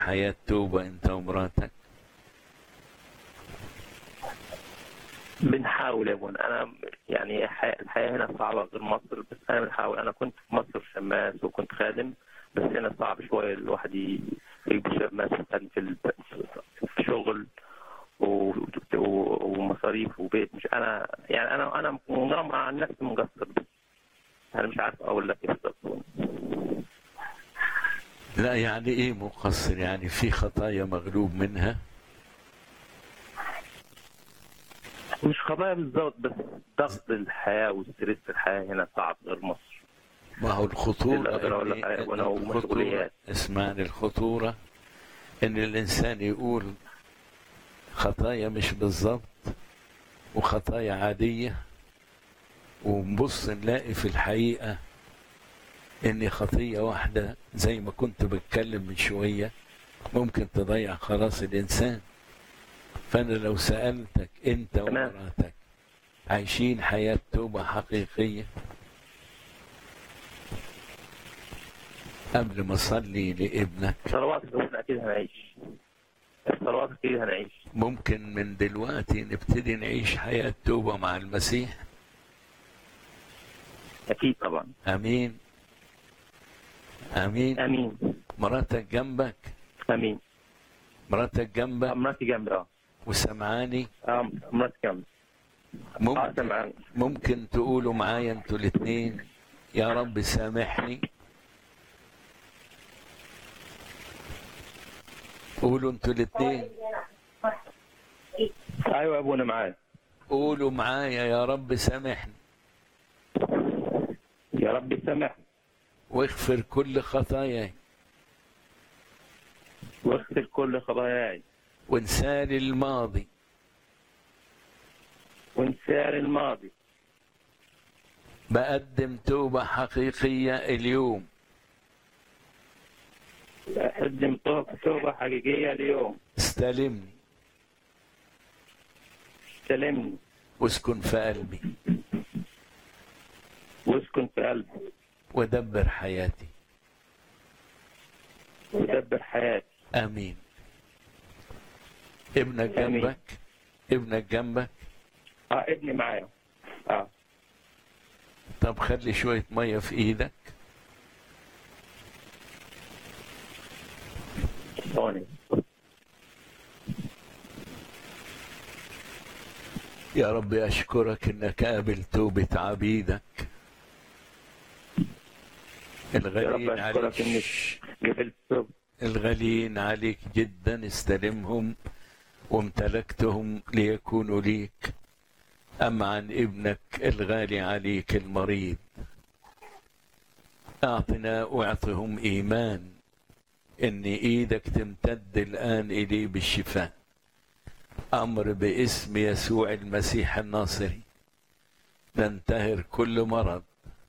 حياة توبة أنت ومراتك بنحاول يا ابونا انا يعني الحياه الحياة هنا صعبه غير مصر بس انا بنحاول انا كنت في مصر شماس وكنت خادم بس هنا صعب شويه الواحد ي- يبقى شماس مثلا في ال- في شغل و- و- ومصاريف وبيت مش انا يعني انا انا منغمر عن نفسي مقصر بس انا مش عارف اقول لك ايه بالظبط لا يعني إيه مقصر يعني في خطايا مغلوب منها مش خطايا بالظبط بس ضغط الحياه وستريس الحياه هنا صعب غير مصر ما هو الخطورة اللي أقدر أقول لك إن- عليه وأنا إن ومسؤوليات. الخطورة اسمعني الخطورة إن الإنسان يقول خطايا مش بالظبط وخطايا عادية ونبص نلاقي في الحقيقة إن خطية واحدة زي ما كنت بتكلم من شوية ممكن تضيع خلاص الإنسان فأنا لو سألتك أنت تمام. ومراتك عايشين حياة توبة حقيقية قبل ما أصلي لابنك صلواتك يا اكيد هنعيش صلواتك اكيد هنعيش ممكن من دلوقتي نبتدي نعيش حياة توبة مع المسيح اكيد طبعا أمين أمين امين مراتك جنبك امين مراتك جنبك مراتي جنبي اه وسمعاني اه مراتي جنبي اه ممكن سمعان ممكن تقولوا معايا انتوا الاتنين يا رب سامحني قولوا انتوا الاتنين ايوه يا ابونا معايا قولوا معايا يا رب سامحني يا رب سامح واغفر كل خطاياي واغفر كل خطاياي وانساني الماضي وانسان الماضي بقدم توبة حقيقية اليوم اقدم توبة توبة حقيقية اليوم استلمني سلمني واسكن في قلبي واسكن في قلبي ودبر حياتي ودبر حياتي امين ابنك آمين. جنبك ابنك جنبك اه ابني معايا اه طب خلي شوية مية في ايدك ثواني يا رب أشكرك إنك قابل توبة عبيدك يا رب الغاليين اشكرك انك عليك قبلت توبة الغاليين عليك جدا استلمهم وامتلكتهم ليكونوا ليك أما عن ابنك الغالي عليك المريض أعطنا واعطهم إيمان إن إيدك تمتد الآن إليه بالشفاء أمر باسم يسوع المسيح الناصري ننتهر كل مرض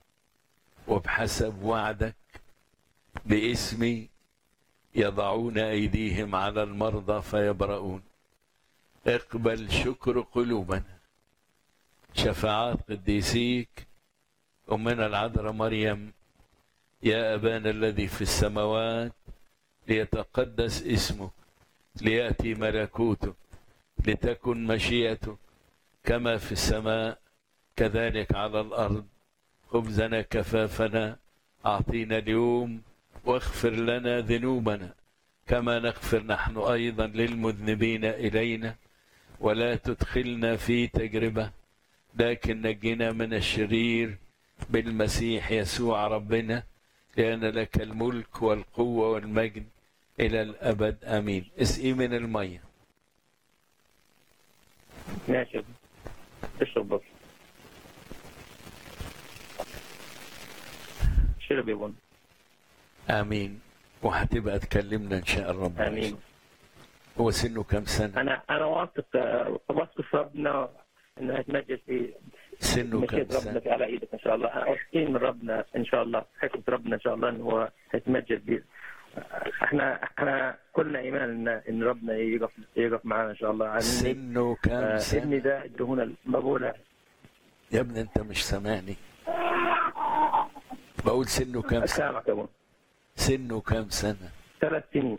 وبحسب وعدك باسمي يضعون أيديهم على المرضى فيبرؤون اقبل شكر قلوبنا شفاعات قديسيك أمنا العذراء مريم يا أبانا الذي في السماوات ليتقدس اسمك ليأتي ملكوتك لتكن مشيئتك كما في السماء كذلك على الأرض خبزنا كفافنا أعطينا اليوم واغفر لنا ذنوبنا كما نغفر نحن أيضا للمذنبين إلينا ولا تدخلنا في تجربة لكن نجنا من الشرير بالمسيح يسوع ربنا لأن لك الملك والقوة والمجد إلى الأبد آمين اسقي من المية ماشي يا ابني. اشرب بس شرب يا ابونا آمين وهتبقى تكلمنا إن شاء الله ربنا امين هو سنه كم سنة؟ انا انا واثق آه، واثق في ربنا انه هيتمجد في سنه كم مشيئة ربنا سنة؟ في على ايدك ان شاء الله انا واثقين من ربنا ان شاء الله حكمة ربنا ان شاء الله انه هو هيتمجد بيه احنا احنا كلنا ايمان ان ان ربنا يقف يقف معانا ان شاء الله عني سنه كم آه، ابني سنة؟ ده ادهونا المقولة يا ابني أنت مش سامعني بقول سنه كم سنة؟ سامعك يا ابونا سنه كم سنة؟ ثلاث سنين